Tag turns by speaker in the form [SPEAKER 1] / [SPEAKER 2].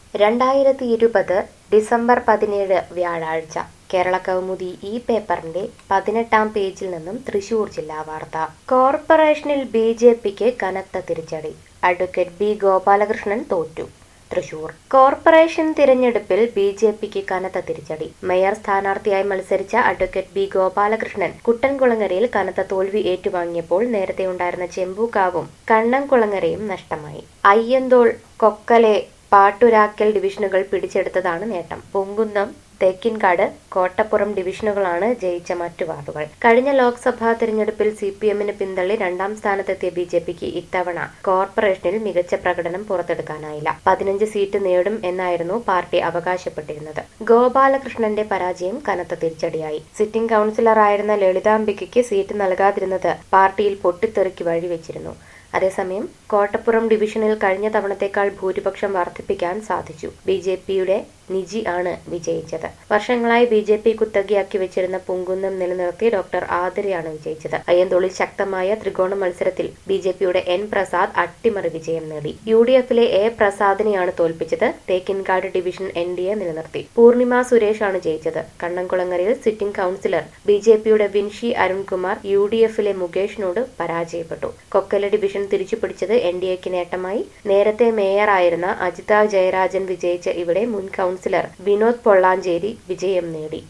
[SPEAKER 1] രണ്ടായിരത്തി ഇരുപത് ഡിസംബർ പതിനേഴ് വ്യാഴാഴ്ച കേരള കൗമുദി ഈ പേപ്പറിന്റെ പതിനെട്ടാം പേജിൽ നിന്നും തൃശൂർ ജില്ലാ വാർത്ത കോർപ്പറേഷനിൽ ബി ജെ പിക്ക് കനത്ത തിരിച്ചടി അഡ്വക്കേറ്റ് ബി ഗോപാലകൃഷ്ണൻ തോറ്റു തൃശൂർ കോർപ്പറേഷൻ തിരഞ്ഞെടുപ്പിൽ ബി ജെ പിക്ക് കനത്ത തിരിച്ചടി മേയർ സ്ഥാനാർത്ഥിയായി മത്സരിച്ച അഡ്വക്കേറ്റ് ബി ഗോപാലകൃഷ്ണൻ കുട്ടൻകുളങ്ങരയിൽ കനത്ത തോൽവി ഏറ്റുവാങ്ങിയപ്പോൾ നേരത്തെ ഉണ്ടായിരുന്ന ചെമ്പൂക്കാവും കണ്ണൻകുളങ്ങരയും നഷ്ടമായി അയ്യന്തോൾ കൊക്കലെ പാട്ടുരാക്കൽ ഡിവിഷനുകൾ പിടിച്ചെടുത്തതാണ് നേട്ടം പൊങ്കുന്നം തേക്കിൻകാട് കോട്ടപ്പുറം ഡിവിഷനുകളാണ് ജയിച്ച മറ്റു വാർഡുകൾ കഴിഞ്ഞ ലോക്സഭാ തിരഞ്ഞെടുപ്പിൽ സി പി എമ്മിന് പിന്തള്ളി രണ്ടാം സ്ഥാനത്തെത്തിയ ബി ജെ പിക്ക് ഇത്തവണ കോർപ്പറേഷനിൽ മികച്ച പ്രകടനം പുറത്തെടുക്കാനായില്ല പതിനഞ്ച് സീറ്റ് നേടും എന്നായിരുന്നു പാർട്ടി അവകാശപ്പെട്ടിരുന്നത് ഗോപാലകൃഷ്ണന്റെ പരാജയം കനത്ത തിരിച്ചടിയായി സിറ്റിംഗ് കൗൺസിലറായിരുന്ന ലളിതാംബികയ്ക്ക് സീറ്റ് നൽകാതിരുന്നത് പാർട്ടിയിൽ പൊട്ടിത്തെറിക്ക് വഴിവെച്ചിരുന്നു അതേസമയം കോട്ടപ്പുറം ഡിവിഷനിൽ കഴിഞ്ഞ തവണത്തേക്കാൾ ഭൂരിപക്ഷം വർദ്ധിപ്പിക്കാൻ സാധിച്ചു ബി ജെ പിയുടെ നിജി ആണ് വിജയിച്ചത് വർഷങ്ങളായി ബി ജെ പി കുത്തകയാക്കി വെച്ചിരുന്ന പൊങ്കുന്നം നിലനിർത്തി ഡോക്ടർ ആതിരയാണ് വിജയിച്ചത് അയ്യന്തോളിൽ ശക്തമായ ത്രികോണ മത്സരത്തിൽ ബി ജെ പിയുടെ എൻ പ്രസാദ് അട്ടിമറി വിജയം നേടി യു ഡി എഫിലെ എ പ്രസാദിനെയാണ് തോൽപ്പിച്ചത് Thekkinkadu division N D A നിലനിർത്തി പൂർണിമ സുരേഷ് ആണ് ജയിച്ചത് കണ്ണൻകുളങ്ങരയിൽ സിറ്റിംഗ് കൗൺസിലർ ബി ജെ പിയുടെ വിൻഷി അരുൺകുമാർ യു ഡി എഫിലെ മുകേഷിനോട് പരാജയപ്പെട്ടു കൊക്കല ഡിവിഷൻ തിരിച്ചുപിടിച്ചത് എൻ ഡി എക്ക് നേട്ടമായി നേരത്തെ മേയറായിരുന്ന അജിത ജയരാജൻ വിജയിച്ച ഇവിടെ മുൻ കൗൺസിലർ വിനോദ് പൊള്ളാഞ്ചേരി വിജയം നേടി